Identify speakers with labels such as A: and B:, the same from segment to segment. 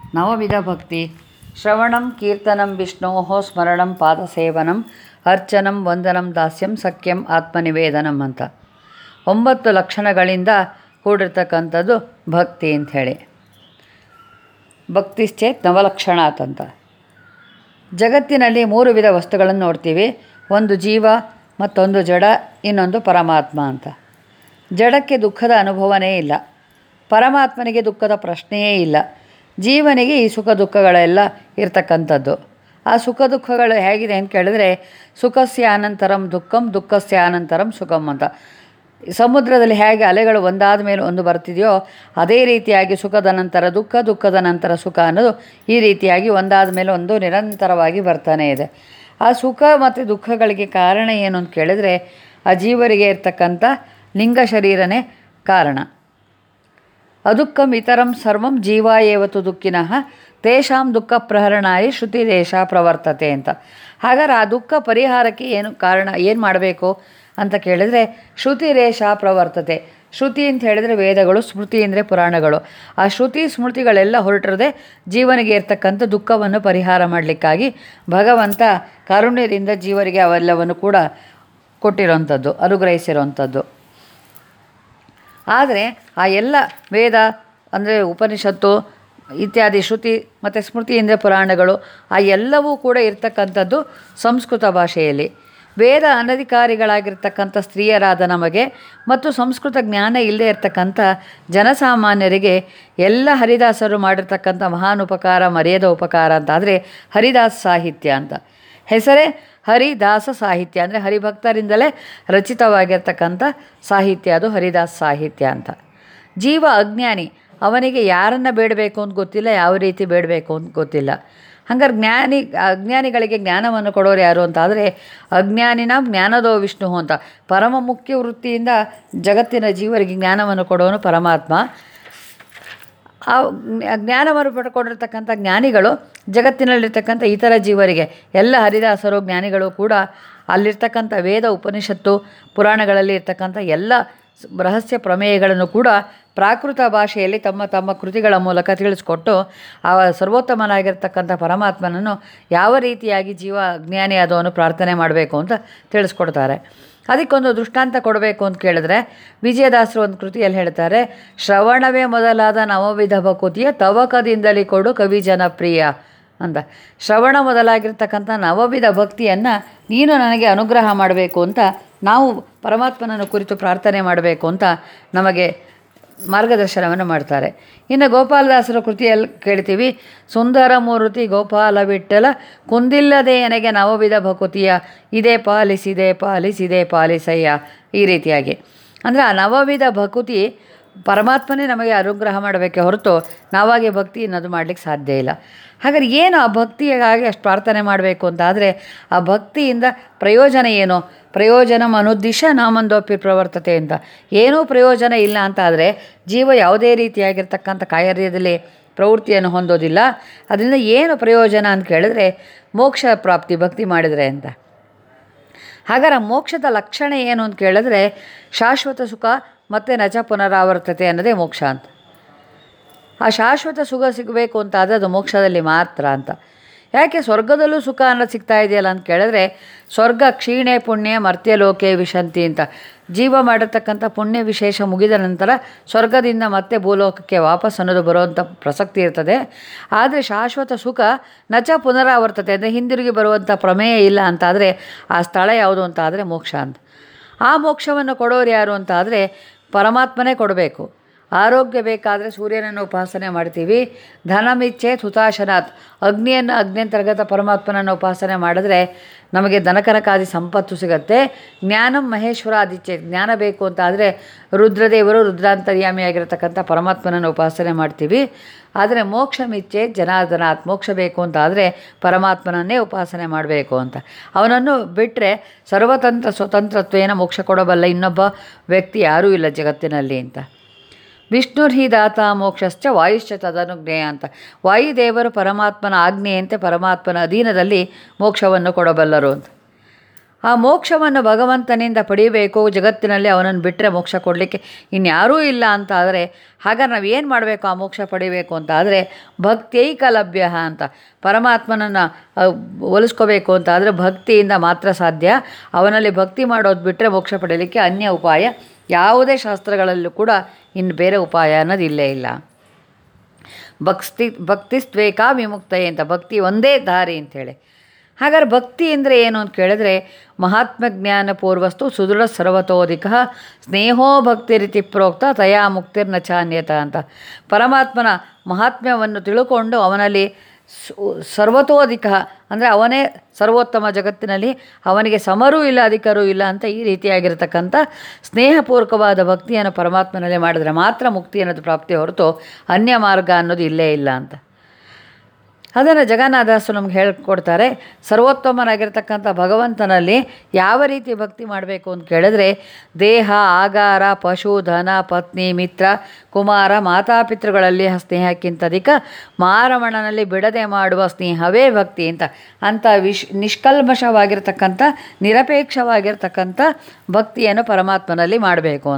A: ನವವಿಧ ಭಕ್ತಿ ಶ್ರವಣಂ ಕೀರ್ತನಂ ವಿಷ್ಣೋ ಸ್ಮರಣಂ ಪಾದಸೇವನಂ ಅರ್ಚನಂ ವಂದನಂ ದಾಸ್ಯಂ ಸಖ್ಯಂ ಆತ್ಮನಿವೇದನಂ ಅಂತ ಒಂಬತ್ತು ಲಕ್ಷಣಗಳಿಂದ ಕೂಡಿರ್ತಕ್ಕಂಥದ್ದು ಭಕ್ತಿ ಅಂಥೇಳಿ ಭಕ್ತಿಶ್ಚೇತ್ ನವಲಕ್ಷಣಾತ್ ಅಂತ ಜಗತ್ತಿನಲ್ಲಿ ಮೂರು ವಿಧ ವಸ್ತುಗಳನ್ನು ನೋಡ್ತೀವಿ ಒಂದು ಜೀವ ಮತ್ತೊಂದು ಜಡ ಇನ್ನೊಂದು ಪರಮಾತ್ಮ ಅಂತ ಜಡಕ್ಕೆ ದುಃಖದ ಅನುಭವನೇ ಇಲ್ಲ ಪರಮಾತ್ಮನಿಗೆ ದುಃಖದ ಪ್ರಶ್ನೆಯೇ ಇಲ್ಲ ಜೀವನಿಗೆ ಈ ಸುಖ ದುಃಖಗಳೆಲ್ಲ ಇರ್ತಕ್ಕಂಥದ್ದು ಆ ಸುಖ ದುಃಖಗಳು ಹೇಗಿದೆ ಅಂತ ಕೇಳಿದ್ರೆ ಸುಖಸ್ಯ ಅನಂತರಂ ದುಃಖಂ ದುಃಖಸ್ಯ ಅನಂತರಂ ಸುಖಂ ಅಂತ ಸಮುದ್ರದಲ್ಲಿ ಹೇಗೆ ಅಲೆಗಳು ಒಂದಾದ ಮೇಲೆ ಒಂದು ಬರ್ತಿದೆಯೋ ಅದೇ ರೀತಿಯಾಗಿ ಸುಖದ ನಂತರ ದುಃಖ ದುಃಖದ ನಂತರ ಸುಖ ಅನ್ನೋದು ಈ ರೀತಿಯಾಗಿ ಒಂದಾದ ಮೇಲೆ ಒಂದು ನಿರಂತರವಾಗಿ ಬರ್ತಾನೆ ಇದೆ ಆ ಸುಖ ಮತ್ತು ದುಃಖಗಳಿಗೆ ಕಾರಣ ಏನು ಅಂತ ಕೇಳಿದರೆ ಆ ಜೀವರಿಗೆ ಇರ್ತಕ್ಕಂಥ ಲಿಂಗ ಶರೀರನೇ ಕಾರಣ ಅದುಃಖಂ ಇತರಂ ಸರ್ವಂ ಜೀವ ಏವತು ದುಃಖಿನಃ ತೇಷಾಂ ದುಃಖ ಪ್ರಹರಣಾಯ ಶ್ರುತಿ ದೇಶ ಪ್ರವರ್ತತೆ ಅಂತ ಹಾಗಾದ್ರೆ ಆ ದುಃಖ ಪರಿಹಾರಕ್ಕೆ ಏನು ಕಾರಣ ಏನು ಮಾಡಬೇಕು ಅಂತ ಕೇಳಿದರೆ ಶ್ರುತಿ ರೇಷ ಪ್ರವರ್ತತೆ ಶ್ರುತಿ ಅಂತ ಹೇಳಿದರೆ ವೇದಗಳು ಸ್ಮೃತಿ ಅಂದರೆ ಪುರಾಣಗಳು ಆ ಶ್ರುತಿ ಸ್ಮೃತಿಗಳೆಲ್ಲ ಹೊರಟಿರದೆ ಜೀವನಿಗೆ ಇರ್ತಕ್ಕಂಥ ದುಃಖವನ್ನು ಪರಿಹಾರ ಮಾಡಲಿಕ್ಕಾಗಿ ಭಗವಂತ ಕಾರುಣ್ಯದಿಂದ ಜೀವರಿಗೆ ಅವೆಲ್ಲವನ್ನು ಕೂಡ ಕೊಟ್ಟಿರೋಂಥದ್ದು ಅನುಗ್ರಹಿಸಿರೋಂಥದ್ದು ಆದರೆ ಆ ಎಲ್ಲ ವೇದ ಅಂದರೆ ಉಪನಿಷತ್ತು ಇತ್ಯಾದಿ ಶ್ರುತಿ ಮತ್ತು ಸ್ಮೃತಿ ಅಂದರೆ ಪುರಾಣಗಳು ಆ ಎಲ್ಲವೂ ಕೂಡ ಇರ್ತಕ್ಕಂಥದ್ದು ಸಂಸ್ಕೃತ ಭಾಷೆಯಲ್ಲಿ ವೇದ ಅನಧಿಕಾರಿಗಳಾಗಿರ್ತಕ್ಕಂಥ ಸ್ತ್ರೀಯರಾದ ನಮಗೆ ಮತ್ತು ಸಂಸ್ಕೃತ ಜ್ಞಾನ ಇಲ್ಲದೆ ಇರತಕ್ಕಂಥ ಜನಸಾಮಾನ್ಯರಿಗೆ ಎಲ್ಲ ಹರಿದಾಸರು ಮಾಡಿರ್ತಕ್ಕಂಥ ಮಹಾನ್ ಉಪಕಾರ ಮರ್ಯಾದ ಉಪಕಾರ ಅಂತಾದರೆ ಹರಿದಾಸ ಸಾಹಿತ್ಯ ಅಂತ ಹೆಸರೇ ಹರಿದಾಸ ಸಾಹಿತ್ಯ ಅಂದರೆ ಹರಿಭಕ್ತರಿಂದಲೇ ರಚಿತವಾಗಿರ್ತಕ್ಕಂಥ ಸಾಹಿತ್ಯ ಅದು ಹರಿದಾಸ ಸಾಹಿತ್ಯ ಅಂತ ಜೀವ ಅಜ್ಞಾನಿ ಅವನಿಗೆ ಯಾರನ್ನು ಬೇಡಬೇಕು ಅಂತ ಗೊತ್ತಿಲ್ಲ ಯಾವ ರೀತಿ ಬೇಡಬೇಕು ಅಂತ ಗೊತ್ತಿಲ್ಲ ಹಂಗಾರೆ ಜ್ಞಾನಿ ಅಜ್ಞಾನಿಗಳಿಗೆ ಜ್ಞಾನವನ್ನು ಕೊಡೋರು ಯಾರು ಅಂತಾದರೆ ಅಜ್ಞಾನಿನ ಜ್ಞಾನದೋ ವಿಷ್ಣು ಅಂತ ಪರಮ ಮುಖ್ಯ ವೃತ್ತಿಯಿಂದ ಜಗತ್ತಿನ ಜೀವರಿಗೆ ಜ್ಞಾನವನ್ನು ಕೊಡೋನು ಪರಮಾತ್ಮ ಆ ಜ್ಞಾನವನ್ನು ಪಡ್ಕೊಂಡಿರ್ತಕ್ಕಂಥ ಜ್ಞಾನಿಗಳು ಜಗತ್ತಿನಲ್ಲಿರ್ತಕ್ಕಂಥ ಇತರ ಜೀವರಿಗೆ ಎಲ್ಲ ಹರಿದಾಸರು ಜ್ಞಾನಿಗಳು ಕೂಡ ಅಲ್ಲಿರ್ತಕ್ಕಂಥ ವೇದ ಉಪನಿಷತ್ತು ಪುರಾಣಗಳಲ್ಲಿ ಇರ್ತಕ್ಕಂಥ ಎಲ್ಲ ರಹಸ್ಯ ಪ್ರಮೇಯಗಳನ್ನು ಕೂಡ ಪ್ರಾಕೃತ ಭಾಷೆಯಲ್ಲಿ ತಮ್ಮ ತಮ್ಮ ಕೃತಿಗಳ ಮೂಲಕ ತಿಳಿಸ್ಕೊಟ್ಟು ಆ ಸರ್ವೋತ್ತಮನಾಗಿರ್ತಕ್ಕಂಥ ಪರಮಾತ್ಮನನ್ನು ಯಾವ ರೀತಿಯಾಗಿ ಜೀವ ಅಜ್ಞಾನಿ ಆದವನು ಪ್ರಾರ್ಥನೆ ಮಾಡಬೇಕು ಅಂತ ತಿಳಿಸ್ಕೊಡ್ತಾರೆ ಅದಕ್ಕೊಂದು ದೃಷ್ಟಾಂತ ಕೊಡಬೇಕು ಅಂತ ಕೇಳಿದ್ರೆ ವಿಜಯದಾಸರು ಒಂದು ಕೃತಿಯಲ್ಲಿ ಹೇಳ್ತಾರೆ ಶ್ರವಣವೇ ಮೊದಲಾದ ನವವಿಧ ಭಕುತಿಯ ತವಕದಿಂದಲೇ ಕೊಡು ಕವಿ ಜನಪ್ರಿಯ ಅಂತ ಶ್ರವಣ ಮೊದಲಾಗಿರ್ತಕ್ಕಂಥ ನವವಿಧ ಭಕ್ತಿಯನ್ನು ನೀನು ನನಗೆ ಅನುಗ್ರಹ ಮಾಡಬೇಕು ಅಂತ ನಾವು ಪರಮಾತ್ಮನನ್ನು ಕುರಿತು ಪ್ರಾರ್ಥನೆ ಮಾಡಬೇಕು ಅಂತ ನಮಗೆ ಮಾರ್ಗದರ್ಶನವನ್ನು ಮಾಡ್ತಾರೆ ಇನ್ನು ಗೋಪಾಲದಾಸರ ಕೃತಿಯಲ್ಲಿ ಕೇಳ್ತೀವಿ ಸುಂದರ ಮೂರ್ತಿ ಗೋಪಾಲ ವಿಠಲ ಕುಂದಿಲ್ಲದೆ ನನಗೆ ನವವಿಧ ಭಕುತಿಯ ಇದೇ ಪಾಲಿಸಿದೆ ಪಾಲಿಸಿದೆ ಪಾಲಿಸಯ್ಯ ಈ ರೀತಿಯಾಗಿ ಅಂದರೆ ಆ ನವವಿಧ ಭಕುತಿ ಪರಮಾತ್ಮನೇ ನಮಗೆ ಅನುಗ್ರಹ ಮಾಡಬೇಕೆ ಹೊರತು ನಾವಾಗೆ ಭಕ್ತಿ ಅನ್ನೋದು ಮಾಡಲಿಕ್ಕೆ ಸಾಧ್ಯ ಇಲ್ಲ ಹಾಗಾದ್ರೆ ಏನು ಆ ಭಕ್ತಿಯಾಗಿ ಅಷ್ಟು ಪ್ರಾರ್ಥನೆ ಮಾಡಬೇಕು ಅಂತಾದರೆ ಆ ಭಕ್ತಿಯಿಂದ ಪ್ರಯೋಜನ ಏನು ಪ್ರಯೋಜನ ಅನುದ್ದಿಶ ನಾಮಂದೋಪಿ ಪ್ರವರ್ತತೆ ಅಂತ ಏನೂ ಪ್ರಯೋಜನ ಇಲ್ಲ ಅಂತಾದರೆ ಜೀವ ಯಾವುದೇ ರೀತಿಯಾಗಿರ್ತಕ್ಕಂಥ ಕಾರ್ಯದಲ್ಲಿ ಪ್ರವೃತ್ತಿಯನ್ನು ಹೊಂದೋದಿಲ್ಲ ಅದರಿಂದ ಏನು ಪ್ರಯೋಜನ ಅಂತ ಕೇಳಿದ್ರೆ ಮೋಕ್ಷ ಪ್ರಾಪ್ತಿ ಭಕ್ತಿ ಮಾಡಿದರೆ ಅಂತ ಹಾಗಾದ್ರೆ ಮೋಕ್ಷದ ಲಕ್ಷಣ ಏನು ಅಂತ ಕೇಳಿದ್ರೆ ಶಾಶ್ವತ ಸುಖ ಮತ್ತು ನಚ ಪುನರಾವರ್ತತೆ ಅನ್ನೋದೇ ಮೋಕ್ಷ ಅಂತ ಆ ಶಾಶ್ವತ ಸುಖ ಸಿಗಬೇಕು ಅಂತಾದರೆ ಅದು ಮೋಕ್ಷದಲ್ಲಿ ಮಾತ್ರ ಅಂತ ಯಾಕೆ ಸ್ವರ್ಗದಲ್ಲೂ ಸುಖ ಅನ್ನೋದು ಸಿಗ್ತಾ ಇದೆಯಲ್ಲ ಅಂತ ಕೇಳಿದ್ರೆ ಸ್ವರ್ಗ ಕ್ಷೀಣೆ ಪುಣ್ಯ ಮರ್ತ್ಯಲೋಕೆ ವಿಶಂತಿ ಅಂತ ಜೀವ ಮಾಡಿರ್ತಕ್ಕಂಥ ಪುಣ್ಯ ವಿಶೇಷ ಮುಗಿದ ನಂತರ ಸ್ವರ್ಗದಿಂದ ಮತ್ತೆ ಭೂಲೋಕಕ್ಕೆ ವಾಪಸ್ ಅನ್ನೋದು ಬರುವಂಥ ಪ್ರಸಕ್ತಿ ಇರ್ತದೆ ಆದರೆ ಶಾಶ್ವತ ಸುಖ ನಚ ಪುನರಾವರ್ತತೆ ಅಂದರೆ ಹಿಂದಿರುಗಿ ಬರುವಂಥ ಪ್ರಮೇಯ ಇಲ್ಲ ಅಂತಾದರೆ ಆ ಸ್ಥಳ ಯಾವುದು ಅಂತ ಆದರೆ ಮೋಕ್ಷ ಅಂತ ಆ ಮೋಕ್ಷವನ್ನು ಕೊಡೋರು ಯಾರು ಅಂತ ಆದರೆ ಪರಮಾತ್ಮನೇ ಕೊಡಬೇಕು ಆರೋಗ್ಯ ಬೇಕಾದರೆ ಸೂರ್ಯನನ್ನು ಉಪಾಸನೆ ಮಾಡ್ತೀವಿ ಧನಮಿಚ್ಛೆ ಹುತಾಶನಾಥ್ ಅಗ್ನಿಯನ್ನು ಅಗ್ನಿಯಂತರ್ಗತ ಪರಮಾತ್ಮನನ್ನು ಉಪಾಸನೆ ಮಾಡಿದ್ರೆ ನಮಗೆ ದನಕನಕಾದಿ ಸಂಪತ್ತು ಸಿಗತ್ತೆ ಜ್ಞಾನಂ ಮಹೇಶ್ವರಾದಿಚ್ಛೆ ಜ್ಞಾನ ಬೇಕು ಅಂತ ಆದರೆ ರುದ್ರದೇವರು ರುದ್ರಾಂತರ್ಯಾಮಿಯಾಗಿರ್ತಕ್ಕಂಥ ಪರಮಾತ್ಮನನ್ನು ಉಪಾಸನೆ ಮಾಡ್ತೀವಿ ಆದರೆ ಮೋಕ್ಷ ಮಿಚ್ಛೆ ಜನಾರ್ದನಾಥ್ ಮೋಕ್ಷ ಬೇಕು ಅಂತ ಆದರೆ ಪರಮಾತ್ಮನನ್ನೇ ಉಪಾಸನೆ ಮಾಡಬೇಕು ಅಂತ ಅವನನ್ನು ಬಿಟ್ಟರೆ ಸರ್ವತಂತ್ರ ಸ್ವತಂತ್ರತ್ವೇನ ಮೋಕ್ಷ ಕೊಡಬಲ್ಲ ಇನ್ನೊಬ್ಬ ವ್ಯಕ್ತಿ ಯಾರೂ ಇಲ್ಲ ಜಗತ್ತಿನಲ್ಲಿ ಅಂತ ವಿಷ್ಣುರ್ಹಿ ದಾತ ಮೋಕ್ಷಶ್ಚ ವಾಯುಶ್ಚ ತದನುಜ್ಞೇಯ ಅಂತ ವಾಯುದೇವರು ಪರಮಾತ್ಮನ ಆಜ್ಞೆಯಂತೆ ಪರಮಾತ್ಮನ ಅಧೀನದಲ್ಲಿ ಮೋಕ್ಷವನ್ನು ಕೊಡಬಲ್ಲರು ಅಂತ ಆ ಮೋಕ್ಷವನ್ನು ಭಗವಂತನಿಂದ ಪಡೆಯಬೇಕು ಜಗತ್ತಿನಲ್ಲಿ ಅವನನ್ನು ಬಿಟ್ಟರೆ ಮೋಕ್ಷ ಕೊಡಲಿಕ್ಕೆ ಇನ್ಯಾರೂ ಇಲ್ಲ ಅಂತ ಆದರೆ ಹಾಗಾದ್ರೆ ನಾವು ಏನು ಮಾಡಬೇಕು ಆ ಮೋಕ್ಷ ಪಡಿಬೇಕು ಅಂತ ಆದರೆ ಭಕ್ತೈಕಲಭ್ಯ ಅಂತ ಪರಮಾತ್ಮನನ್ನು ಒಲಿಸ್ಕೋಬೇಕು ಅಂತ ಆದರೆ ಭಕ್ತಿಯಿಂದ ಮಾತ್ರ ಸಾಧ್ಯ ಅವನಲ್ಲಿ ಭಕ್ತಿ ಮಾಡೋದು ಬಿಟ್ಟರೆ ಮೋಕ್ಷ ಪಡೀಲಿಕ್ಕೆ ಅನ್ಯ ಉಪಾಯ ಯಾವುದೇ ಶಾಸ್ತ್ರಗಳಲ್ಲೂ ಕೂಡ ಇನ್ನು ಬೇರೆ ಉಪಾಯ ಅನ್ನೋದು ಇಲ್ಲೇ ಇಲ್ಲ ಭಕ್ತಿ ಭಕ್ತಿಸ್ತ್ವೇಕ ವಿಮುಕ್ತಯೇ ಅಂತ ಭಕ್ತಿ ಒಂದೇ ದಾರಿ ಅಂಥೇಳಿ ಹಾಗಾದ್ರೆ ಭಕ್ತಿ ಅಂದರೆ ಏನು ಅಂತ ಕೇಳಿದ್ರೆ ಮಹಾತ್ಮ ಜ್ಞಾನ ಪೂರ್ವಸ್ತು ಸುದೃಢ ಸರ್ವತೋಧಿಕ ಸ್ನೇಹೋ ಭಕ್ತಿ ರೀತಿ ಪ್ರೋಕ್ತ ತಯಾ ಮುಕ್ತಿರ್ನ ಚಾನ್ಯತ ಅಂತ ಪರಮಾತ್ಮನ ಮಹಾತ್ಮ್ಯವನ್ನು ತಿಳ್ಕೊಂಡು ಅವನಲ್ಲಿ ಸು- ಸರ್ವತೋಧಿಕ ಅಂದರೆ ಅವನೇ ಸರ್ವೋತ್ತಮ ಜಗತ್ತಿನಲ್ಲಿ ಅವನಿಗೆ ಸಮರೂ ಇಲ್ಲ ಅಧಿಕಾರೂ ಇಲ್ಲ ಅಂತ ಈ ರೀತಿಯಾಗಿರ್ತಕ್ಕಂಥ ಸ್ನೇಹಪೂರ್ವಕವಾದ ಭಕ್ತಿಯನ್ನು ಪರಮಾತ್ಮನಲ್ಲಿ ಮಾಡಿದ್ರೆ ಮಾತ್ರ ಮುಕ್ತಿ ಅನ್ನೋದು ಪ್ರಾಪ್ತಿ ಹೊರತು ಅನ್ಯ ಮಾರ್ಗ ಅನ್ನೋದು ಇಲ್ಲೇ ಇಲ್ಲ ಅಂತ ಅದನ್ನು ಜಗನ್ನಾಥದಾಸರು ನಮ್ಗೆ ಹೇಳ್ಕೊಡ್ತಾರೆ ಸರ್ವೋತ್ತಮನಾಗಿರ್ತಕ್ಕಂಥ ಭಗವಂತನಲ್ಲಿ ಯಾವ ರೀತಿ ಭಕ್ತಿ ಮಾಡಬೇಕು ಅಂತ ಕೇಳಿದ್ರೆ ದೇಹ ಆಗಾರ ಪಶು ಧನ ಪತ್ನಿ ಮಿತ್ರ ಕುಮಾರ ಮಾತಾಪಿತೃಗಳಲ್ಲಿ ಸ್ನೇಹಕ್ಕಿಂತ ಅಧಿಕ ಮಾರಮಣನಲ್ಲಿ ಬಿಡದೆ ಮಾಡುವ ಸ್ನೇಹವೇ ಭಕ್ತಿ ಅಂತ ಅಂಥ ವಿಶ್ ನಿಷ್ಕಲ್ಮಶವಾಗಿರ್ತಕ್ಕಂಥ ನಿರಪೇಕ್ಷವಾಗಿರ್ತಕ್ಕಂಥ ಭಕ್ತಿಯನ್ನು ಪರಮಾತ್ಮನಲ್ಲಿ ಮಾಡಬೇಕು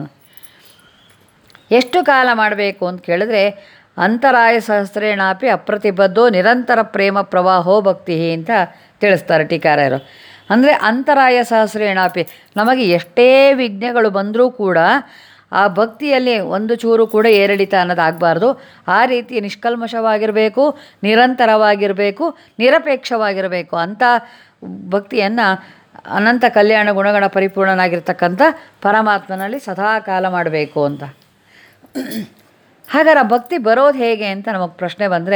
A: ಎಷ್ಟು ಕಾಲ ಮಾಡಬೇಕು ಅಂತ ಕೇಳಿದ್ರೆ ಅಂತರಾಯ ಸಹಸ್ರೇಣಾಪಿ ಅಪ್ರತಿಬದ್ಧೋ ನಿರಂತರ ಪ್ರೇಮ ಪ್ರವಾಹೋ ಭಕ್ತಿ ಅಂತ ತಿಳಿಸ್ತಾರೆ ಟೀಕಾರರು ಅಂದರೆ ಅಂತರಾಯ ಸಹಸ್ರೇಣಾಪಿ ನಮಗೆ ಎಷ್ಟೇ ವಿಘ್ನಗಳು ಬಂದರೂ ಕೂಡ ಆ ಭಕ್ತಿಯಲ್ಲಿ ಒಂದು ಚೂರು ಕೂಡ ಏರಿಳಿತ ಅನ್ನೋದಾಗಬಾರ್ದು ಆ ರೀತಿ ನಿಷ್ಕಲ್ಮಶವಾಗಿರಬೇಕು ನಿರಂತರವಾಗಿರಬೇಕು ನಿರಪೇಕ್ಷವಾಗಿರಬೇಕು ಅಂಥ ಭಕ್ತಿಯನ್ನು ಅನಂತ ಕಲ್ಯಾಣ ಗುಣಗಣ ಪರಿಪೂರ್ಣನಾಗಿರ್ತಕ್ಕಂಥ ಪರಮಾತ್ಮನಲ್ಲಿ ಸದಾ ಕಾಲ ಮಾಡಬೇಕು ಅಂತ ಹಾಗಾದ್ರೆ ಆ ಭಕ್ತಿ ಬರೋದು ಹೇಗೆ ಅಂತ ನಮಗೆ ಪ್ರಶ್ನೆ ಬಂದರೆ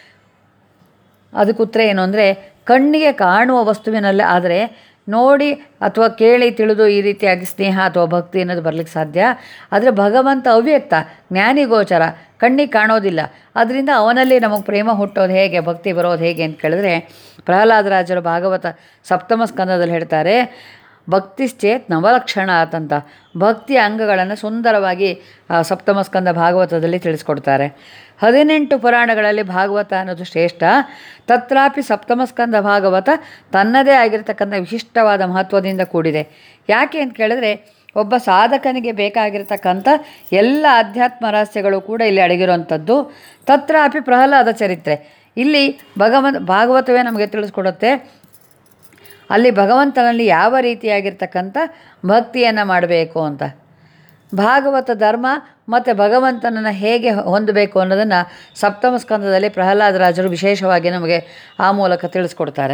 A: ಅದಕ್ಕೆ ಉತ್ತರ ಏನು ಅಂದರೆ ಕಣ್ಣಿಗೆ ಕಾಣುವ ವಸ್ತುವಿನಲ್ಲಿ ಆದರೆ ನೋಡಿ ಅಥವಾ ಕೇಳಿ ತಿಳಿದು ಈ ರೀತಿಯಾಗಿ ಸ್ನೇಹ ಅಥವಾ ಭಕ್ತಿ ಅನ್ನೋದು ಬರ್ಲಿಕ್ಕೆ ಸಾಧ್ಯ ಆದರೆ ಭಗವಂತ ಅವ್ಯಕ್ತ ಜ್ಞಾನಿಗೋಚರ ಕಣ್ಣಿಗೆ ಕಾಣೋದಿಲ್ಲ ಅದರಿಂದ ಅವನಲ್ಲಿ ನಮಗೆ ಪ್ರೇಮ ಹುಟ್ಟೋದು ಹೇಗೆ ಭಕ್ತಿ ಬರೋದು ಹೇಗೆ ಅಂತ ಕೇಳಿದ್ರೆ ಪ್ರಹ್ಲಾದರಾಜರು ಭಾಗವತ ಸಪ್ತಮ ಸ್ಕಂದದಲ್ಲಿ ಹೇಳ್ತಾರೆ ಭಕ್ತಿಶ್ಚೇತ್ ನವಲಕ್ಷಣ ಆತಂತ ಭಕ್ತಿಯ ಅಂಗಗಳನ್ನು ಸುಂದರವಾಗಿ ಆ ಸಪ್ತಮ ಸ್ಕಂದ ಭಾಗವತದಲ್ಲಿ ತಿಳಿಸ್ಕೊಡ್ತಾರೆ ಹದಿನೆಂಟು ಪುರಾಣಗಳಲ್ಲಿ ಭಾಗವತ ಅನ್ನೋದು ಶ್ರೇಷ್ಠ ತತ್ರಾಪಿ ಸಪ್ತಮ ಸ್ಕಂದ ಭಾಗವತ ತನ್ನದೇ ಆಗಿರ್ತಕ್ಕಂಥ ವಿಶಿಷ್ಟವಾದ ಮಹತ್ವದಿಂದ ಕೂಡಿದೆ ಯಾಕೆ ಅಂತ ಕೇಳಿದ್ರೆ ಒಬ್ಬ ಸಾಧಕನಿಗೆ ಬೇಕಾಗಿರ್ತಕ್ಕಂಥ ಎಲ್ಲ ಅಧ್ಯಾತ್ಮ ರಹಸ್ಯಗಳು ಕೂಡ ಇಲ್ಲಿ ಅಡಗಿರುವಂಥದ್ದು ತತ್ರಾಪಿ ಪ್ರಹ್ಲಾದ ಚರಿತ್ರೆ ಇಲ್ಲಿ ಭಗವಂತ ಭಾಗವತವೇ ನಮಗೆ ತಿಳಿಸ್ಕೊಡುತ್ತೆ ಅಲ್ಲಿ ಭಗವಂತನಲ್ಲಿ ಯಾವ ರೀತಿಯಾಗಿರ್ತಕ್ಕಂಥ ಭಕ್ತಿಯನ್ನು ಮಾಡಬೇಕು ಅಂತ ಭಾಗವತ ಧರ್ಮ ಮತ್ತು ಭಗವಂತನನ್ನು ಹೇಗೆ ಹೊಂದಬೇಕು ಅನ್ನೋದನ್ನು ಸಪ್ತಮ ಸ್ಕಂದದಲ್ಲಿ ಪ್ರಹ್ಲಾದರಾಜರು ವಿಶೇಷವಾಗಿ ನಮಗೆ ಆ ಮೂಲಕ ತಿಳಿಸ್ಕೊಡ್ತಾರೆ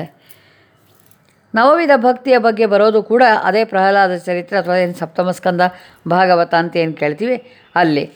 A: ನವವಿಧ ಭಕ್ತಿಯ ಬಗ್ಗೆ ಬರೋದು ಕೂಡ ಅದೇ ಪ್ರಹ್ಲಾದ ಚರಿತ್ರೆ ಅಥವಾ ಏನು ಸಪ್ತಮ ಸ್ಕಂದ ಭಾಗವತ ಅಂತ ಏನು ಕೇಳ್ತೀವಿ ಅಲ್ಲಿ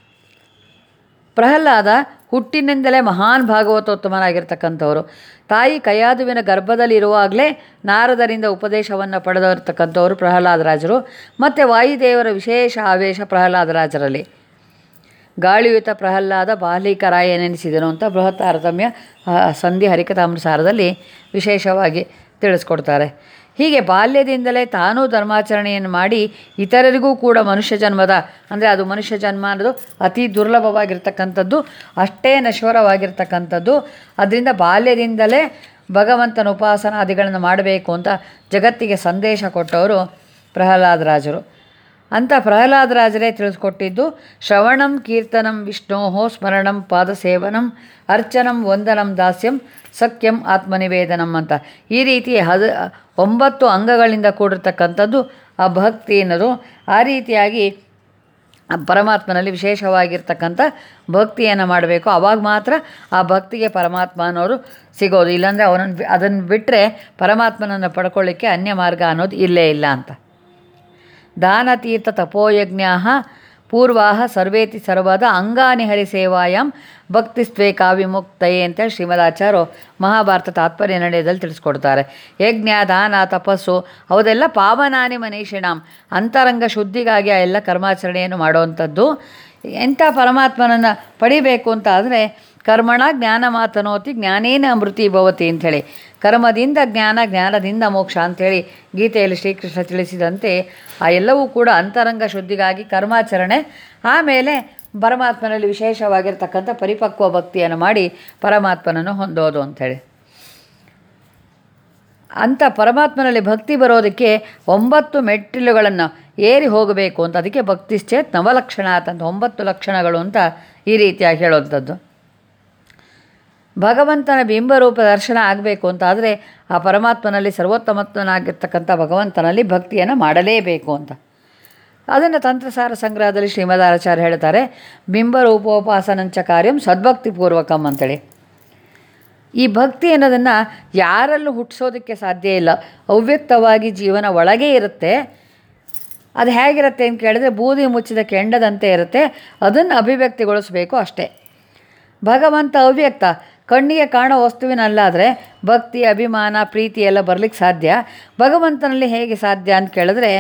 A: ಪ್ರಹ್ಲಾದ ಹುಟ್ಟಿನಿಂದಲೇ ಮಹಾನ್ ಭಾಗವತೋತ್ತಮನಾಗಿರ್ತಕ್ಕಂಥವ್ರು ತಾಯಿ ಕಯಾದುವಿನ ಗರ್ಭದಲ್ಲಿ ಇರುವಾಗಲೇ ನಾರದರಿಂದ ಉಪದೇಶವನ್ನು ಪಡೆದಿರ್ತಕ್ಕಂಥವ್ರು ಪ್ರಹ್ಲಾದರಾಜರು ಮತ್ತು ವಾಯುದೇವರ ವಿಶೇಷ ಆವೇಶ ಪ್ರಹ್ಲಾದರಾಜರಲ್ಲಿ ಗಾಳಿಯುತ ಪ್ರಹ್ಲಾದ ಬಾಲಿಕರಾಯ ನೆನೆಸಿದನು ಅಂತ ಬೃಹತ್ ತಾರತಮ್ಯ ಆ, ಸಂಧಿ ಹರಿಕತಾಮೃಸಾರದಲ್ಲಿ ವಿಶೇಷವಾಗಿ ತಿಳಿಸ್ಕೊಡ್ತಾರೆ ಹೀಗೆ ಬಾಲ್ಯದಿಂದಲೇ ತಾನೂ ಧರ್ಮಾಚರಣೆಯನ್ನು ಮಾಡಿ ಇತರರಿಗೂ ಕೂಡ ಮನುಷ್ಯ ಜನ್ಮದ ಅಂದರೆ ಅದು ಮನುಷ್ಯ ಜನ್ಮ ಅನ್ನೋದು ಅತಿ ದುರ್ಲಭವಾಗಿರ್ತಕ್ಕಂಥದ್ದು ಅಷ್ಟೇ ನಶ್ವರವಾಗಿರ್ತಕ್ಕಂಥದ್ದು ಅದರಿಂದ ಬಾಲ್ಯದಿಂದಲೇ ಭಗವಂತನ ಉಪಾಸನಾದಿಗಳನ್ನು ಮಾಡಬೇಕು ಅಂತ ಜಗತ್ತಿಗೆ ಸಂದೇಶ ಕೊಟ್ಟವರು ಪ್ರಹ್ಲಾದರಾಜರು ಅಂತ ಪ್ರಹ್ಲಾದರಾಜರೇ ತಿಳಿಸ್ಕೊಟ್ಟಿದ್ದು ಶ್ರವಣಂ ಕೀರ್ತನಂ ವಿಷ್ಣೋ ಸ್ಮರಣಂ ಪಾದಸೇವನಂ ಅರ್ಚನಂ ವಂದನಂ ದಾಸ್ಯಂ ಸಖ್ಯಂ ಆತ್ಮನಿವೇದನಂ ಅಂತ ಈ ರೀತಿ ಹದ ಒಂಬತ್ತು ಅಂಗಗಳಿಂದ ಕೂಡಿರ್ತಕ್ಕಂಥದ್ದು ಆ ಭಕ್ತಿ ಅನ್ನೋದು ಆ ರೀತಿಯಾಗಿ ಆ ಪರಮಾತ್ಮನಲ್ಲಿ ವಿಶೇಷವಾಗಿರ್ತಕ್ಕಂಥ ಭಕ್ತಿಯನ್ನು ಮಾಡಬೇಕು ಆವಾಗ ಮಾತ್ರ ಆ ಭಕ್ತಿಗೆ ಪರಮಾತ್ಮ ಅನ್ನೋರು ಸಿಗೋದು ಇಲ್ಲಾಂದರೆ ಅವನನ್ನು ಅದನ್ನು ಬಿಟ್ಟರೆ ಪರಮಾತ್ಮನನ್ನು ಪಡ್ಕೊಳ್ಳಿಕ್ಕೆ ಅನ್ಯ ಮಾರ್ಗ ಅನ್ನೋದು ಇಲ್ಲೇ ಇಲ್ಲ ಅಂತ ದಾನತೀರ್ಥ ತಪೋಯಜ್ಞಾ ಪೂರ್ವಾ ಸರ್ವೇತಿ ಸರ್ವದ ಅಂಗಾನಿ ಹರಿಸೇವಾಯಂ ಭಕ್ತಿಸ್ತ್ವೇ ಕಾವಿಮುಕ್ತಯೇ ಅಂತೇಳಿ ಶ್ರೀಮದಾಚಾರ್ಯರು ಮಹಾಭಾರತ ತಾತ್ಪರ್ಯ ನಡೆಯದಲ್ಲಿ ತಿಳಿಸ್ಕೊಡ್ತಾರೆ ಯಜ್ಞ ದಾನ ತಪಸ್ಸು ಅವೆಲ್ಲ ಪಾವನಾನಿ ಮನೀಷಿಣಾಂ ಅಂತರಂಗ ಶುದ್ಧಿಗಾಗಿ ಆ ಎಲ್ಲ ಕರ್ಮಾಚರಣೆಯನ್ನು ಮಾಡುವಂಥದ್ದು ಎಂಥ ಪರಮಾತ್ಮನನ್ನು ಪಡಿಬೇಕು ಅಂತ ಆದರೆ ಕರ್ಮಣ ಜ್ಞಾನ ಮಾತನೋತಿ ಜ್ಞಾನೇನ ಅಮೃತಿ ಭವತಿ ಅಂಥೇಳಿ ಕರ್ಮದಿಂದ ಜ್ಞಾನ ಜ್ಞಾನದಿಂದ ಮೋಕ್ಷ ಅಂಥೇಳಿ ಗೀತೆಯಲ್ಲಿ ಶ್ರೀಕೃಷ್ಣ ತಿಳಿಸಿದಂತೆ ಆ ಎಲ್ಲವೂ ಕೂಡ ಅಂತರಂಗ ಶುದ್ಧಿಗಾಗಿ ಕರ್ಮಾಚರಣೆ ಆಮೇಲೆ ಪರಮಾತ್ಮನಲ್ಲಿ ವಿಶೇಷವಾಗಿರ್ತಕ್ಕಂಥ ಪರಿಪಕ್ವ ಭಕ್ತಿಯನ್ನು ಮಾಡಿ ಪರಮಾತ್ಮನನ್ನು ಹೊಂದೋದು ಅಂಥೇಳಿ ಅಂಥ ಪರಮಾತ್ಮನಲ್ಲಿ ಭಕ್ತಿ ಬರೋದಕ್ಕೆ ಒಂಬತ್ತು ಮೆಟ್ಟಿಲುಗಳನ್ನು ಏರಿ ಹೋಗಬೇಕು ಅಂತ ಅದಕ್ಕೆ ಭಕ್ತಿಶ್ಚೇತ್ ನವಲಕ್ಷಣ ಅಂತ ಒಂಬತ್ತು ಲಕ್ಷಣಗಳು ಅಂತ ಈ ರೀತಿಯಾಗಿ ಹೇಳುವಂಥದ್ದು ಭಗವಂತನ ಬಿಂಬರೂಪ ದರ್ಶನ ಆಗಬೇಕು ಅಂತ ಆದರೆ ಆ ಪರಮಾತ್ಮನಲ್ಲಿ ಸರ್ವೋತ್ತಮತ್ವನಾಗಿರ್ತಕ್ಕಂಥ ಭಗವಂತನಲ್ಲಿ ಭಕ್ತಿಯನ್ನು ಮಾಡಲೇಬೇಕು ಅಂತ ಅದನ್ನು ತಂತ್ರಸಾರ ಸಂಗ್ರಹದಲ್ಲಿ ಶ್ರೀಮದಾಚಾರ್ಯ ಹೇಳ್ತಾರೆ ಬಿಂಬರೂಪೋಪಾಸನಂಚ ಕಾರ್ಯಂ ಸದ್ಭಕ್ತಿಪೂರ್ವಕಂ ಅಂತೇಳಿ ಈ ಭಕ್ತಿ ಅನ್ನೋದನ್ನು ಯಾರಲ್ಲೂ ಹುಟ್ಟಿಸೋದಕ್ಕೆ ಸಾಧ್ಯ ಇಲ್ಲ ಅವ್ಯಕ್ತವಾಗಿ ಜೀವನ ಒಳಗೆ ಇರುತ್ತೆ ಅದು ಹೇಗಿರುತ್ತೆ ಅಂತ ಕೇಳಿದ್ರೆ ಬೂದಿ ಮುಚ್ಚಿದ ಕೆಂಡದಂತೆ ಇರುತ್ತೆ ಅದನ್ನು ಅಭಿವ್ಯಕ್ತಿಗೊಳಿಸಬೇಕು ಅಷ್ಟೇ ಭಗವಂತ ಅವ್ಯಕ್ತ ಕಣ್ಣಿಗೆ ಕಾಣೋ ವಸ್ತುವಿನಲ್ಲಾದರೆ ಭಕ್ತಿ ಅಭಿಮಾನ ಪ್ರೀತಿ ಎಲ್ಲ ಬರಲಿಕ್ಕೆ ಸಾಧ್ಯ ಭಗವಂತನಲ್ಲಿ ಹೇಗೆ ಸಾಧ್ಯ ಅಂತ ಕೇಳಿದ್ರೆ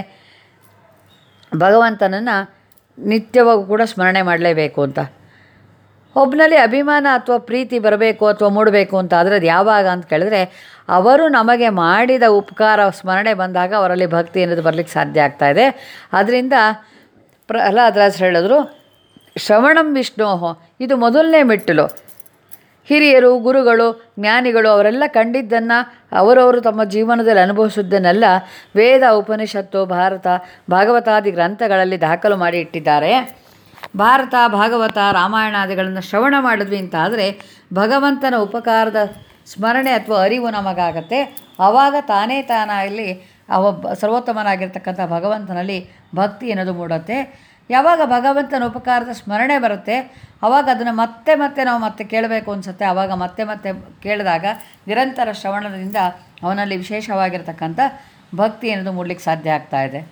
A: ಭಗವಂತನನ್ನು ನಿತ್ಯವಾಗೂ ಕೂಡ ಸ್ಮರಣೆ ಮಾಡಲೇಬೇಕು ಅಂತ ಒಬ್ಬನಲ್ಲಿ ಅಭಿಮಾನ ಅಥವಾ ಪ್ರೀತಿ ಬರಬೇಕು ಅಥವಾ ಮೂಡಬೇಕು ಅಂತ ಆದರೆ ಅದು ಯಾವಾಗ ಅಂತ ಕೇಳಿದ್ರೆ ಅವರು ನಮಗೆ ಮಾಡಿದ ಉಪಕಾರ ಸ್ಮರಣೆ ಬಂದಾಗ ಅವರಲ್ಲಿ ಭಕ್ತಿ ಅನ್ನೋದು ಬರಲಿಕ್ಕೆ ಸಾಧ್ಯ ಆಗ್ತಾ ಇದೆ ಅದರಿಂದ ಪ್ರಹ್ಲಾದರಾಜ್ ಹೇಳಿದ್ರು ಶ್ರವಣಂ ವಿಷ್ಣೋಹೋ ಇದು ಮೊದಲನೇ ಮೆಟ್ಟಿಲು ಹಿರಿಯರು ಗುರುಗಳು ಜ್ಞಾನಿಗಳು ಅವರೆಲ್ಲ ಕಂಡಿದ್ದನ್ನು ಅವರವರು ತಮ್ಮ ಜೀವನದಲ್ಲಿ ಅನುಭವಿಸಿದ್ದನ್ನೆಲ್ಲ ವೇದ ಉಪನಿಷತ್ತು ಭಾರತ ಭಾಗವತಾದಿ ಗ್ರಂಥಗಳಲ್ಲಿ ದಾಖಲು ಮಾಡಿ ಇಟ್ಟಿದ್ದಾರೆ ಭಾರತ ಭಾಗವತ ರಾಮಾಯಣಾದಿಗಳನ್ನು ಶ್ರವಣ ಮಾಡಿದ್ವಿ ಅಂತ ಆದರೆ ಭಗವಂತನ ಉಪಕಾರದ ಸ್ಮರಣೆ ಅಥವಾ ಅರಿವು ನಮಗಾಗತ್ತೆ ಆವಾಗ ತಾನೇ ತಾನಾಗಲಿ ಅವ ಸರ್ವೋತ್ತಮನಾಗಿರ್ತಕ್ಕಂಥ ಭಗವಂತನಲ್ಲಿ ಭಕ್ತಿ ಅನ್ನೋದು ಮೂಡುತ್ತೆ ಯಾವಾಗ ಭಗವಂತನ ಉಪಕಾರದ ಸ್ಮರಣೆ ಬರುತ್ತೆ ಆವಾಗ ಅದನ್ನು ಮತ್ತೆ ಮತ್ತೆ ನಾವು ಮತ್ತೆ ಕೇಳಬೇಕು ಅನಿಸುತ್ತೆ ಆವಾಗ ಮತ್ತೆ ಮತ್ತೆ ಕೇಳಿದಾಗ ನಿರಂತರ ಶ್ರವಣದಿಂದ ಅವನಲ್ಲಿ ವಿಶೇಷವಾಗಿರ್ತಕ್ಕಂಥ ಭಕ್ತಿ ಅನ್ನೋದು ಮೂಡಲಿಕ್ಕೆ ಸಾಧ್ಯ ಆಗ್ತಾ ಇದೆ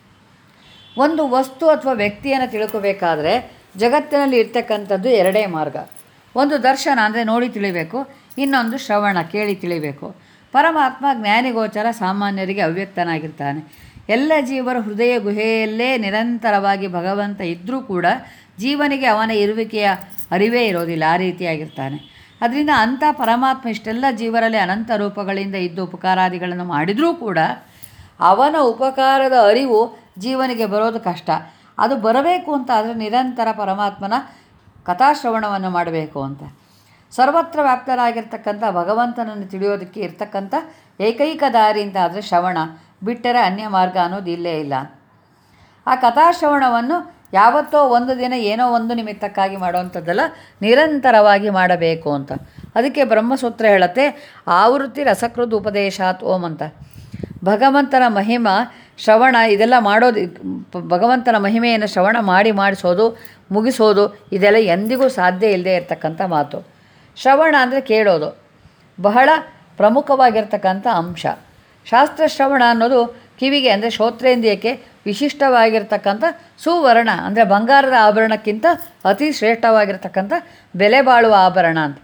A: ಒಂದು ವಸ್ತು ಅಥವಾ ವ್ಯಕ್ತಿಯನ್ನು ತಿಳ್ಕೋಬೇಕಾದ್ರೆ ಜಗತ್ತಿನಲ್ಲಿ ಇರ್ತಕ್ಕಂಥದ್ದು ಎರಡೇ ಮಾರ್ಗ ಒಂದು ದರ್ಶನ ಅಂದರೆ ನೋಡಿ ತಿಳಿಬೇಕು ಇನ್ನೊಂದು ಶ್ರವಣ ಕೇಳಿ ತಿಳಿಬೇಕು ಪರಮಾತ್ಮ ಜ್ಞಾನಿಗೋಚರ ಸಾಮಾನ್ಯರಿಗೆ ಅವ್ಯಕ್ತನಾಗಿರ್ತಾನೆ ಎಲ್ಲ ಜೀವರ ಹೃದಯ ಗುಹೆಯಲ್ಲೇ ನಿರಂತರವಾಗಿ ಭಗವಂತ ಇದ್ದರೂ ಕೂಡ ಜೀವನಿಗೆ ಅವನ ಇರುವಿಕೆಯ ಅರಿವೇ ಇರೋದಿಲ್ಲ ಆ ರೀತಿಯಾಗಿರ್ತಾನೆ ಅದರಿಂದ ಅಂಥ ಪರಮಾತ್ಮ ಇಷ್ಟೆಲ್ಲ ಜೀವರಲ್ಲಿ ಅನಂತ ರೂಪಗಳಿಂದ ಇದ್ದು ಉಪಕಾರಾದಿಗಳನ್ನು ಮಾಡಿದರೂ ಕೂಡ ಅವನ ಉಪಕಾರದ ಅರಿವು ಜೀವನಿಗೆ ಬರೋದು ಕಷ್ಟ ಅದು ಬರಬೇಕು ಅಂತ ಆದರೆ ನಿರಂತರ ಪರಮಾತ್ಮನ ಕಥಾಶ್ರವಣವನ್ನು ಮಾಡಬೇಕು ಅಂತ ಸರ್ವತ್ರ ವ್ಯಾಪ್ತರಾಗಿರ್ತಕ್ಕಂಥ ಭಗವಂತನನ್ನು ತಿಳಿಯೋದಕ್ಕೆ ಇರ್ತಕ್ಕಂಥ ಏಕೈಕ ದಾರಿ ಅಂತ ಆದರೆ ಶ್ರವಣ ಬಿಟ್ಟರೆ ಅನ್ಯ ಮಾರ್ಗ ಅನ್ನೋದು ಇಲ್ಲೇ ಇಲ್ಲ ಆ ಕಥಾಶ್ರವಣವನ್ನು ಯಾವತ್ತೋ ಒಂದು ದಿನ ಏನೋ ಒಂದು ನಿಮಿತ್ತಕ್ಕಾಗಿ ಮಾಡುವಂಥದ್ದಲ್ಲ ನಿರಂತರವಾಗಿ ಮಾಡಬೇಕು ಅಂತ ಅದಕ್ಕೆ ಬ್ರಹ್ಮಸೂತ್ರ ಹೇಳುತ್ತೆ ಆವೃತ್ತಿ ರಸಕೃತ್ ಉಪದೇಶಾತ್ ಓಂ ಅಂತ ಭಗವಂತನ ಮಹಿಮ ಶ್ರವಣ ಇದೆಲ್ಲ ಮಾಡೋದು ಪ- ಭಗವಂತನ ಮಹಿಮೆಯನ್ನು ಶ್ರವಣ ಮಾಡಿ ಮಾಡಿಸೋದು ಮುಗಿಸೋದು ಇದೆಲ್ಲ ಎಂದಿಗೂ ಸಾಧ್ಯ ಇಲ್ಲದೆ ಇರತಕ್ಕಂಥ ಮಾತು ಶ್ರವಣ ಅಂದರೆ ಕೇಳೋದು ಬಹಳ ಪ್ರಮುಖವಾಗಿರ್ತಕ್ಕಂಥ ಅಂಶ ಶಾಸ್ತ್ರ ಶ್ರವಣ ಅನ್ನೋದು ಕಿವಿಗೆ ಅಂದರೆ ಶ್ರೋತ್ರೇಂದ್ರಿಯಕ್ಕೆ ವಿಶಿಷ್ಟವಾಗಿರ್ತಕ್ಕಂಥ ಸುವರ್ಣ ಅಂದರೆ ಬಂಗಾರದ ಆಭರಣಕ್ಕಿಂತ ಅತಿ ಶ್ರೇಷ್ಠವಾಗಿರ್ತಕ್ಕಂಥ ಬೆಲೆ ಬಾಳುವ ಆಭರಣ ಅಂತ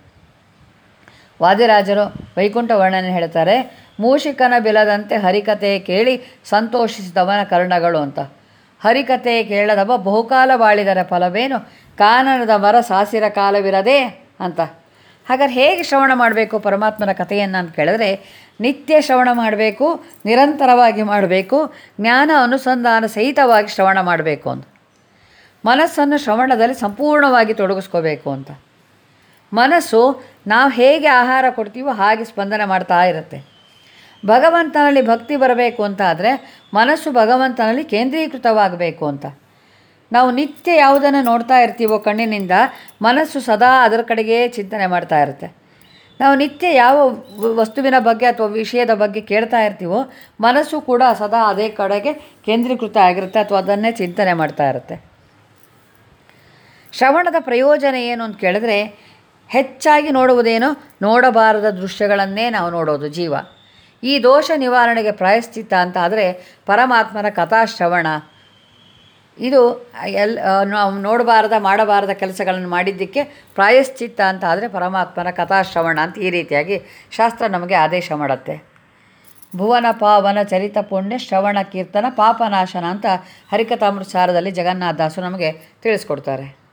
A: ವಾದಿರಾಜರು ವೈಕುಂಠ ವರ್ಣನೆ ಹೇಳ್ತಾರೆ ಮೂಷಿಕನ ಬಿಲದಂತೆ ಹರಿಕತೆ ಕೇಳಿ ಸಂತೋಷಿಸಿದವನ ಕರ್ಣಗಳು ಅಂತ ಹರಿಕತೆ ಕೇಳದವ ಬಹುಕಾಲ ಬಾಳಿದರ ಫಲವೇನು ಕಾನನದ ಮರ ಸಾಸಿರ ಕಾಲವಿರದೆ ಅಂತ ಹಾಗಾದ್ರೆ ಹೇಗೆ ಶ್ರವಣ ಮಾಡಬೇಕು ಪರಮಾತ್ಮನ ಕಥೆಯನ್ನು ಅಂತ ಕೇಳಿದ್ರೆ ನಿತ್ಯ ಶ್ರವಣ ಮಾಡಬೇಕು ನಿರಂತರವಾಗಿ ಮಾಡಬೇಕು ಜ್ಞಾನ ಅನುಸಂಧಾನ ಸಹಿತವಾಗಿ ಶ್ರವಣ ಮಾಡಬೇಕು ಅಂತ ಮನಸ್ಸನ್ನು ಶ್ರವಣದಲ್ಲಿ ಸಂಪೂರ್ಣವಾಗಿ ತೊಡಗಿಸ್ಕೋಬೇಕು ಅಂತ ಮನಸ್ಸು ನಾವು ಹೇಗೆ ಆಹಾರ ಕೊಡ್ತೀವೋ ಹಾಗೆ ಸ್ಪಂದನೆ ಮಾಡ್ತಾ ಇರುತ್ತೆ ಭಗವಂತನಲ್ಲಿ ಭಕ್ತಿ ಬರಬೇಕು ಅಂತ ಆದರೆ ಮನಸ್ಸು ಭಗವಂತನಲ್ಲಿ ಕೇಂದ್ರೀಕೃತವಾಗಬೇಕು ಅಂತ ನಾವು ನಿತ್ಯ ಯಾವುದನ್ನು ನೋಡ್ತಾ ಇರ್ತೀವೋ ಕಣ್ಣಿನಿಂದ ಮನಸ್ಸು ಸದಾ ಅದರ ಕಡೆಗೇ ಚಿಂತನೆ ಮಾಡ್ತಾ ಇರುತ್ತೆ ನಾವು ನಿತ್ಯ ಯಾವ ವ- ವಸ್ತುವಿನ ಬಗ್ಗೆ ಅಥವಾ ವಿಷಯದ ಬಗ್ಗೆ ಕೇಳ್ತಾ ಇರ್ತೀವೋ ಮನಸ್ಸು ಕೂಡ ಸದಾ ಅದೇ ಕಡೆಗೆ ಕೇಂದ್ರೀಕೃತ ಆಗಿರುತ್ತೆ ಅಥವಾ ಅದನ್ನೇ ಚಿಂತನೆ ಮಾಡ್ತಾ ಇರುತ್ತೆ ಶ್ರವಣದ ಪ್ರಯೋಜನ ಏನು ಅಂತ ಕೇಳಿದ್ರೆ ಹೆಚ್ಚಾಗಿ ನೋಡುವುದೇನು ನೋಡಬಾರದ ದೃಶ್ಯಗಳನ್ನೇ ನಾವು ನೋಡೋದು ಜೀವ ಈ ದೋಷ ನಿವಾರಣೆಗೆ ಪ್ರಾಯಶ್ಚಿತ್ತ ಅಂತ ಆದರೆ ಪರಮಾತ್ಮನ ಕಥಾಶ್ರವಣ ಇದು ಎಲ್ ಆ, ನಾವು ನೋಡಬಾರದ ಮಾಡಬಾರದ ಕೆಲಸಗಳನ್ನು ಮಾಡಿದ್ದಕ್ಕೆ ಪ್ರಾಯಶ್ಚಿತ್ತ ಅಂತ ಆದರೆ ಪರಮಾತ್ಮನ ಕಥಾಶ್ರವಣ ಅಂತ ಈ ರೀತಿಯಾಗಿ ಶಾಸ್ತ್ರ ನಮಗೆ ಆದೇಶ ಮಾಡುತ್ತೆ ಭುವನ ಪಾವನ ಚರಿತ ಪುಣ್ಯ ಶ್ರವಣ ಕೀರ್ತನ ಪಾಪನಾಶನ ಅಂತ ಹರಿಕಥಾಮೃತಸಾರದಲ್ಲಿ ಜಗನ್ನಾಥದಾಸರು ನಮಗೆ ತಿಳಿಸ್ಕೊಡ್ತಾರೆ